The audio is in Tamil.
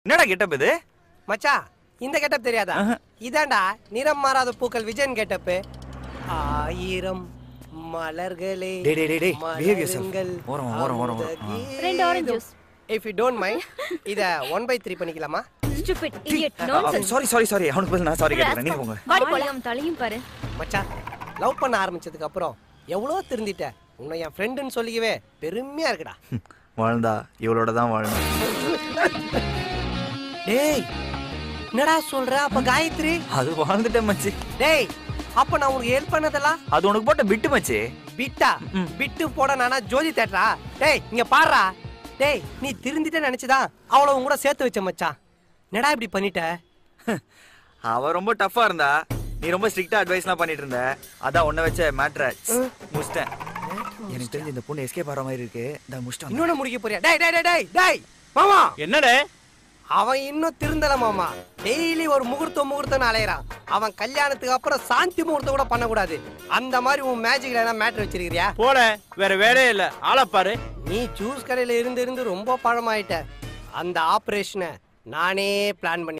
என்னடா கெட்டப் இது மச்சான் இந்த கெட்டப் தெரியாதா ஆஹா. இதான்டா நிறம் மாறாத பூக்கள் விஜயன் கெட்டப்பு ஆயிரம் மலர்களே டேய், டேய், டேய், டேய், behave yourself. மலருங்கள் ஓரம், ஓரம், ஓரம், ஓரம். ஆ. ரெண்டு orange juice. If you don't mind இத ஒன் பை த்ரீ பண்ணிக்கலாமா stupid idiot nonsense sorry sorry sorry அவனுக்கு பதில் நான் சாரி கேட்கிறேன் நீங்க போங்க வாடி போலாம் தலையும் பாரு மச்சான் லவ் பண்ண ஆரம்பிச்சதுக்கு அப்புறம் எவ்வளோ திருந்திட்ட உன்னை என் ஃப்ரெண்டுன்னு சொல்லிக்கவே பெருமையா இருக்குடா ம், வாழ்ந்தா இவளோட தான் வாழணும் டேய் என்னடா சொல்ற அப்ப காயத்ரி அது வாழ்ந்துட்டேன் மச்சி டேய் அப்ப நான் உனக்கு ஹெல்ப் பண்ணதெல்லாம் அது உனக்கு போட்ட பிட்டு மச்சி பிட்டா ம். பிட்டு போட நானா ஜோதி தேட்டரா டேய் இங்க பாருடா டேய் நீ திருந்திட்ட நினைச்சுதான் அவளை உன் கூட சேர்த்து வச்ச மச்சான் என்னடா இப்படி பண்ணிட்ட அவ ரொம்ப டஃப்பா இருந்தா நீ ரொம்ப ஸ்ட்ரிக்ட்டா அட்வைஸ்லாம் பண்ணிட்டு இருந்த அதான் உன்னை வச்ச மேட்ர முடிச்சிட்டேன் எனக்கு தெரிஞ்சு இந்த பொண்ணு எஸ்கேப் ஆகிற மாதிரி இருக்கு இந்த முடிச்சிட்டேன் இன்னொன்னு முடிக்க போறியா டேய் டேய் டேய் டேய் டேய் மாமா என்னடே அவன் இன்னும் திருந்தல மாமா டெய்லி ஒரு முகூர்த்தம் முகூர்த்தம் அலையறான் அவன் கல்யாணத்துக்கு அப்புறம் சாந்தி முகூர்த்தம் கூட பண்ணக்கூடாது அந்த மாதிரி உன் மேஜிக்ல என்ன மேட்ரு வச்சிருக்கிறியா போட வேற வேலையே இல்ல ஆளை பாரு நீ ஜூஸ் கடையில இருந்து இருந்து ரொம்ப பழமாயிட்ட அந்த ஆபரேஷனை நானே பிளான் பண்ணி